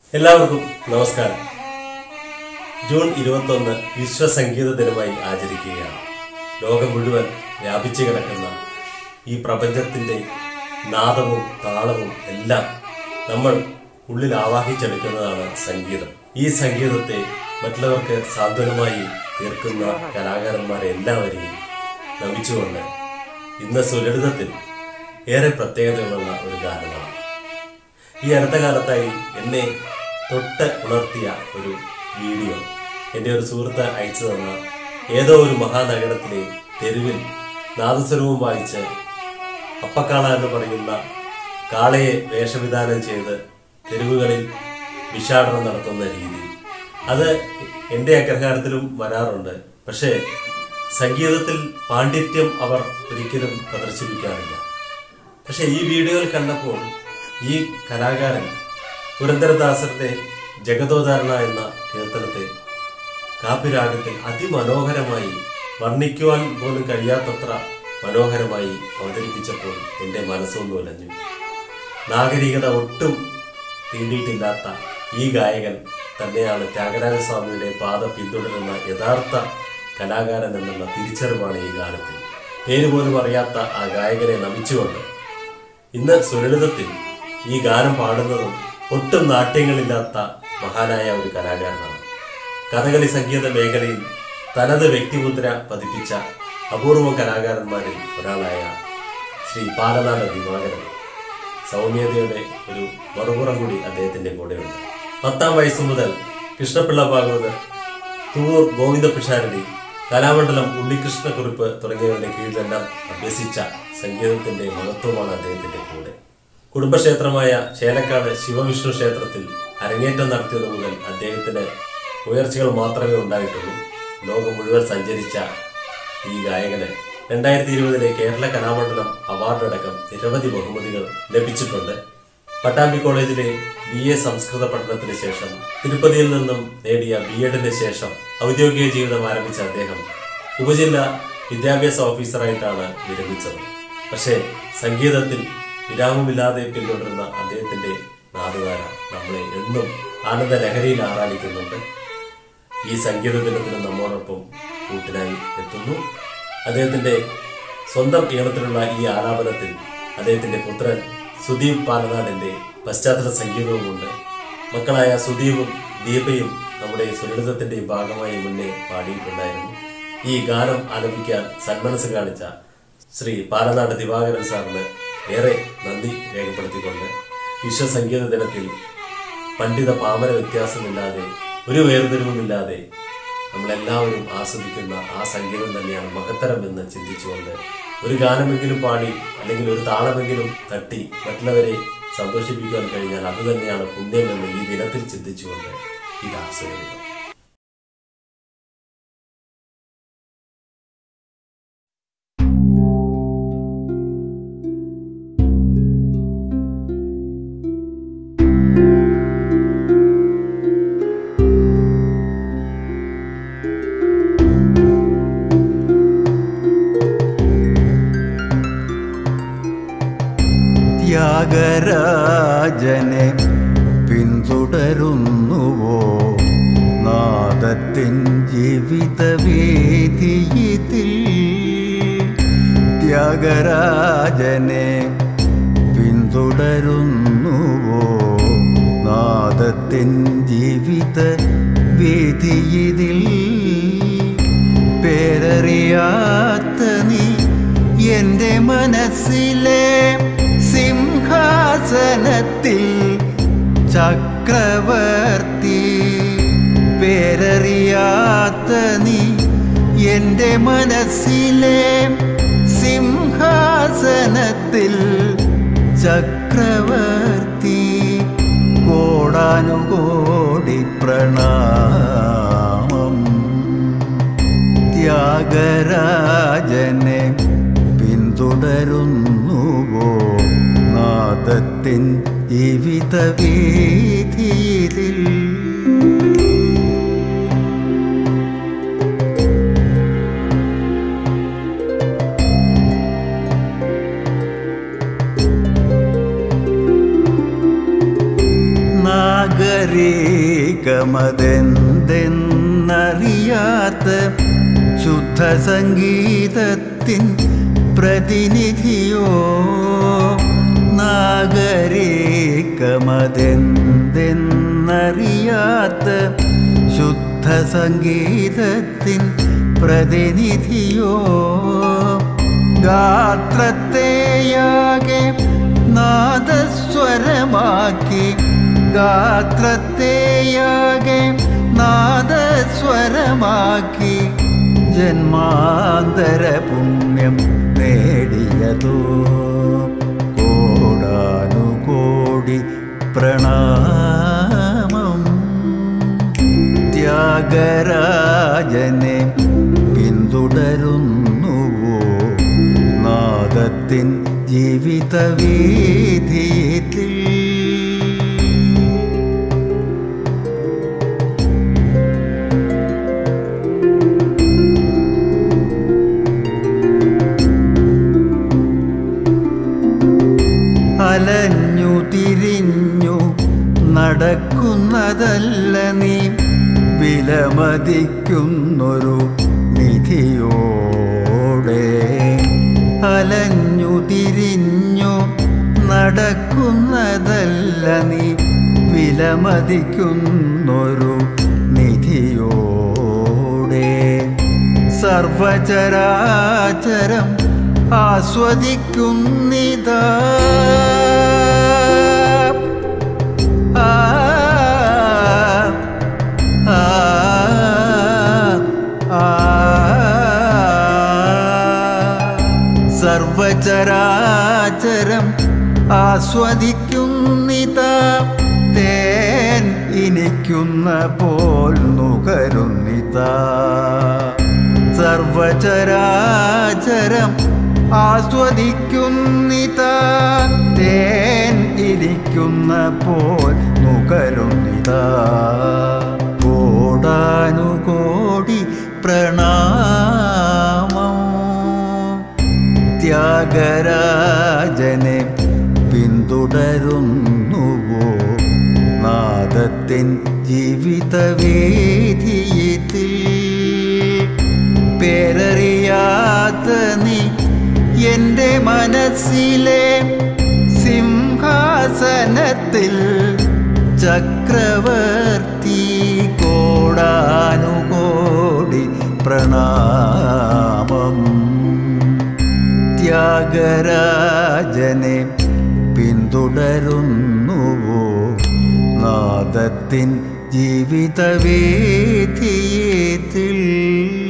എല്ലാവർക്കും നമസ്കാരം ജൂൺ ഇരുപത്തൊന്ന് വിശ്വ സംഗീത ദിനമായി ആചരിക്കുകയാണ് ലോകം മുഴുവൻ വ്യാപിച്ചു കിടക്കുന്ന ഈ പ്രപഞ്ചത്തിന്റെ നാദവും താളവും എല്ലാം നമ്മൾ ഉള്ളിൽ ആവാഹിച്ചെടുക്കുന്നതാണ് സംഗീതം ഈ സംഗീതത്തെ മറ്റുള്ളവർക്ക് സാന്ത്വനമായി തീർക്കുന്ന കലാകാരന്മാരെ എല്ലാവരെയും നമിച്ചുകൊണ്ട് ഇന്ന് സുലളിതത്തിൽ ഏറെ പ്രത്യേകതകളുള്ള ഒരു ഗാനമാണ് ഈ അടുത്ത കാലത്തായി എന്നെ തൊട്ട് ഉണർത്തിയ ഒരു വീഡിയോ എൻ്റെ ഒരു സുഹൃത്ത് അയച്ചു തന്ന ഏതോ ഒരു മഹാനഗരത്തിലെ തെരുവിൽ നാദസ്വരവും വായിച്ച് അപ്പക്കാള എന്ന് പറയുന്ന കാളയെ വേഷവിധാനം ചെയ്ത് തെരുവുകളിൽ വിഷാടനം നടത്തുന്ന രീതി അത് എൻ്റെ അഗ്രഹാരത്തിലും വരാറുണ്ട് പക്ഷേ സംഗീതത്തിൽ പാണ്ഡിത്യം അവർ ഒരിക്കലും പ്രദർശിപ്പിക്കാറില്ല പക്ഷെ ഈ വീഡിയോയിൽ കണ്ടപ്പോൾ ഈ കലാകാരൻ പുരന്ദരദാസരുടെ ജഗതോധാരണ എന്ന കീർത്തനത്തെ കാപ്പിരാഗത്തിൽ അതിമനോഹരമായി വർണ്ണിക്കുവാൻ പോലും കഴിയാത്തത്ര മനോഹരമായി അവതരിപ്പിച്ചപ്പോൾ എൻ്റെ മനസ്സൊന്നു ഉലഞ്ഞു നാഗരികത ഒട്ടും തീണ്ടിയിട്ടില്ലാത്ത ഈ ഗായകൻ തന്നെയാണ് ത്യാഗരാജസ്വാമിയുടെ പാത പിന്തുടരുന്ന യഥാർത്ഥ കലാകാരൻ എന്നുള്ള തിരിച്ചറിവാണ് ഈ ഗാനത്തിൽ പേര് പോലും അറിയാത്ത ആ ഗായകനെ നമിച്ചുകൊണ്ട് ഇന്ന് സുലളിതത്തിൽ ഈ ഗാനം പാടുന്നതും ഒട്ടും നാട്യങ്ങളില്ലാത്ത മഹാനായ ഒരു കലാകാരനാണ് കഥകളി സംഗീത മേഖലയിൽ തനത് വ്യക്തിമുദ്ര പതിപ്പിച്ച അപൂർവം കലാകാരന്മാരിൽ ഒരാളായ ശ്രീ പാലനാട് ദിവാകരൻ സൗമ്യതയുടെ ഒരു മറുപുറം കൂടി അദ്ദേഹത്തിന്റെ കൂടെയുണ്ട് പത്താം വയസ്സ് മുതൽ കൃഷ്ണപിള്ള ഭാഗവതർ തുവൂർ ഗോവിന്ദ പിഷാരടി കലാമണ്ഡലം ഉണ്ണികൃഷ്ണക്കുറിപ്പ് തുടങ്ങിയവരുടെ കീഴിലെല്ലാം അഭ്യസിച്ച സംഗീതത്തിന്റെ മഹത്വമാണ് അദ്ദേഹത്തിന്റെ കൂടെ കുടുംബക്ഷേത്രമായ ചേലക്കാട് ശിവവിഷ്ണു ക്ഷേത്രത്തിൽ അരങ്ങേറ്റം നടത്തിയത് മുതൽ അദ്ദേഹത്തിന് ഉയർച്ചകൾ മാത്രമേ ഉണ്ടായിട്ടുള്ളൂ ലോകം മുഴുവൻ സഞ്ചരിച്ച ഈ ഗായകന് രണ്ടായിരത്തി ഇരുപതിലെ കേരള കലാമണ്ഡലം അവാർഡ് അടക്കം നിരവധി ബഹുമതികൾ ലഭിച്ചിട്ടുണ്ട് പട്ടാമ്പി കോളേജിലെ ബി എ സംസ്കൃത പഠനത്തിന് ശേഷം തിരുപ്പതിയിൽ നിന്നും നേടിയ ബി എഡിന് ശേഷം ഔദ്യോഗിക ജീവിതം ആരംഭിച്ച അദ്ദേഹം ഉപജില്ല വിദ്യാഭ്യാസ ഓഫീസറായിട്ടാണ് വിരമിച്ചത് പക്ഷേ സംഗീതത്തിൽ വിരാമമില്ലാതെ പിന്തുടരുന്ന അദ്ദേഹത്തിന്റെ നാടുകാര നമ്മളെ എന്നും ആനന്ദ ലഹരിയിൽ ആറാടിക്കുന്നുണ്ട് ഈ സംഗീത ദിനത്തിന് നമ്മോടൊപ്പം കൂട്ടിനായി എത്തുന്നു അദ്ദേഹത്തിന്റെ സ്വന്തം ഈണത്തിലുള്ള ഈ ആലാപനത്തിൽ അദ്ദേഹത്തിന്റെ പുത്രൻ സുദീപ് പാലനാടിന്റെ പശ്ചാത്തല സംഗീതവുമുണ്ട് മക്കളായ സുദീപും ദീപയും നമ്മുടെ സുലളിതത്തിന്റെ ഭാഗമായി മുന്നേ പാടിയിട്ടുണ്ടായിരുന്നു ഈ ഗാനം ആലപിക്കാൻ സന്മനസ് കാണിച്ച ശ്രീ പാലനാട് ദിവാകരൻ സാറിന് ഏറെ നന്ദി രേഖപ്പെടുത്തിക്കൊണ്ട് വിശ്വസംഗീത ദിനത്തിൽ പണ്ഡിത പാമര വ്യത്യാസമില്ലാതെ ഒരു വേർതിരിവുമില്ലാതെ നമ്മളെല്ലാവരും ആസ്വദിക്കുന്ന ആ സംഗീതം തന്നെയാണ് മഹത്തരം എന്ന് ചിന്തിച്ചുകൊണ്ട് ഒരു ഗാനമെങ്കിലും പാടി അല്ലെങ്കിൽ ഒരു താളമെങ്കിലും തട്ടി മറ്റുള്ളവരെ സന്തോഷിപ്പിക്കാൻ കഴിഞ്ഞാൽ അത് തന്നെയാണ് പുണ്യം എന്ന് ഈ ദിനത്തിൽ ചിന്തിച്ചുകൊണ്ട് ഇത് ആസ്വദിക്കുക ത്യാഗരാജനെ പിന്തുടരുന്നുവോ നാദത്തിൻ ജീവിതവേദിയിൽ ത്യാഗരാജനെ പിന്തുടരുന്നുവോ നാദത്തിൻ ജീവിത വേദിയിൽ പേരറിയാത്ത നീ എന്റെ മനസ്സിലെ സിംഹാസനത്തിൽ ചക്രവർത്തി പേരറിയാത്ത നീ എന്റെ മനസ്സിലെ സിംഹാസനത്തിൽ ചക്രവർത്തി കോടാനുകോടി പ്രണാമം ത്യാഗരാജനെ പിന്തുടരുന്നുവോ നാദത്തിൻ ജീവിത വീതിയിൽ നാഗരേകമതെന്തെന്നറിയാത്ത ശുദ്ധ സംഗീതത്തിൻ പ്രതിനിധിയോ നാഗരേകമതെന്തെന്നറിയാത്ത ശുദ്ധ സംഗീതത്തിൻ പ്രതിനിധിയോ ഗാത്രത്തെയാകെ നാദസ്വരമാക്കി ഗാത്രത്തെയാകെ നാദസ്വരമാക്കി ജന്മാന്തര പുണ്യം നേടിയതോ കോടാനുകോടി പ്രണാമം ത്യാഗരാജനെ പിന്തുടരുന്നുവോ നാദത്തിൻ ജീവിത വീതിയിൽ അലഞ്ഞു തിരിഞ്ഞു നടക്കുന്നതല്ല നീ വിലമതിക്കുന്നൊരു നിധിയോടെ അലഞ്ഞു തിരിഞ്ഞു നടക്കുന്നതല്ല നീ വിലമതിക്കുന്നൊരു നിധിയോടെ സർവചരാചരം ആസ്വദിക്കുന്നിതാ ആ, ആ, ആ, സർവചരാചരം ആസ്വദിക്കുന്നിതാ തേൻ ഇനിക്കുന്ന പോൽ നുകരുന്നിതാ സർവചരാചരം ആസ്വദിക്കുന്നിതാ തേൻ ഇരിക്കുന്ന പോൽ നുകരുന്നിതാ കോടാനുകോടി പ്രണാമം ത്യാഗരാജനെ പിന്തുടരുന്നുവോ നാദത്തിൻ ജീവിതവേദിയിൽ പേരറിയാത്ത നീ എൻ്റെ മനസ്സിലെ സിംഹാസനത്തിൽ ചക്രവർത്തി കോടാനുകോടി പ്രണാമം ത്യാഗരാജനെ പിന്തുടരുന്നുവോ നാദത്തിൻ ജീവിതവേദിയിൽ